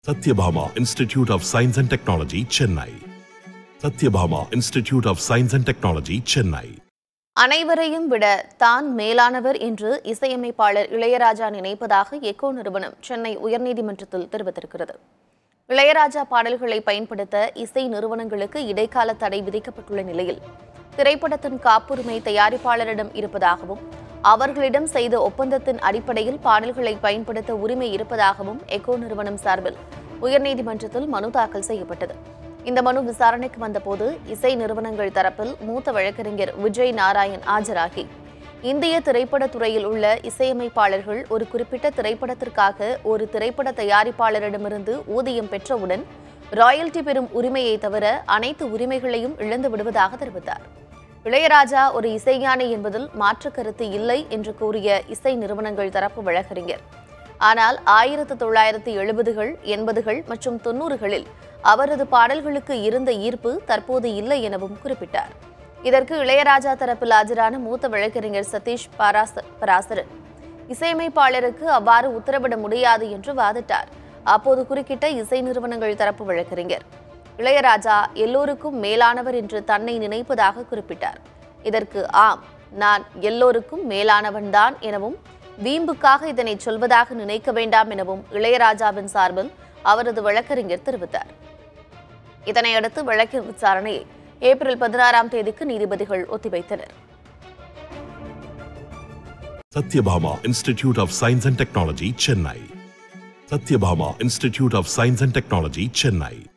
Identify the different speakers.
Speaker 1: Satyabhama Institute of Science and Technology, Chennai. Satyabhama Institute of Science and Technology, Chennai.
Speaker 2: அனைவரையும் விட தான் மேலானவர் என்று இசையமைப்பாளர் இளையராஜா நினைப்பதாக எக்கோ நிறுவனம் சென்னை உயர்நீதிமன்றத்தில் தெரிவித்திருக்கிறது இளையராஜா பாடல்களை பயன்படுத்த இசை நிறுவனங்களுக்கு இடைக்கால தடை விதிக்கப்பட்டுள்ள நிலையில் திரைப்படத்தின் காப்புரிமை தயாரிப்பாளரிடம் இருப்பதாகவும் அவர்களிடம் செய்த ஒப்பந்தத்தின் அடிப்படையில் பாடல்களை பயன்படுத்த உரிமை இருப்பதாகவும் எக்கோ நிறுவனம் சார்பில் உயர்நீதிமன்றத்தில் மனு தாக்கல் செய்யப்பட்டது இந்த மனு விசாரணைக்கு வந்தபோது இசை நிறுவனங்கள் தரப்பில் மூத்த வழக்கறிஞர் விஜய் நாராயண் ஆஜராகி இந்திய திரைப்படத் துறையில் உள்ள இசையமைப்பாளர்கள் ஒரு குறிப்பிட்ட திரைப்படத்திற்காக ஒரு திரைப்பட தயாரிப்பாளரிடமிருந்து ஊதியம் பெற்றவுடன் ராயல்டி பெறும் உரிமையை தவிர அனைத்து உரிமைகளையும் இழந்து விடுவதாக தெரிவித்தார் இளையராஜா ஒரு இசைஞானி என்பதில் மாற்று கருத்து இல்லை என்று கூறிய இசை நிறுவனங்கள் தரப்பு வழக்கறிஞர் ஆனால் ஆயிரத்து தொள்ளாயிரத்து எழுபதுகள் எண்பதுகள் மற்றும் தொன்னூறுகளில் அவரது பாடல்களுக்கு இருந்த ஈர்ப்பு தற்போது இல்லை எனவும் குறிப்பிட்டார் இதற்கு இளையராஜா தரப்பில் ஆஜரான மூத்த வழக்கறிஞர் சதீஷ் பராச பராசரன் இசையமைப்பாளருக்கு அவ்வாறு உத்தரவிட முடியாது என்று வாதிட்டார் அப்போது குறுக்கிட்ட இசை நிறுவனங்கள் தரப்பு வழக்கறிஞர் இளையராஜா எல்லோருக்கும் மேலானவர் என்று தன்னை நினைப்பதாக குறிப்பிட்டார் இதற்கு ஆம் நான் எல்லோருக்கும் மேலானவன்தான் எனவும் வீம்புக்காக இதனை சொல்வதாக நினைக்க வேண்டாம் எனவும் இளையராஜாவின் சார்பில் அவரது வழக்கறிஞர் தெரிவித்தார் இதனையடுத்து வழக்கின் விசாரணையை ஏப்ரல் பதினாறாம் தேதிக்கு நீதிபதிகள் ஒத்திவைத்தனர்
Speaker 1: Satyabhama Institute of Science and Technology, Chennai. Satyabhama Institute of Science and Technology, Chennai.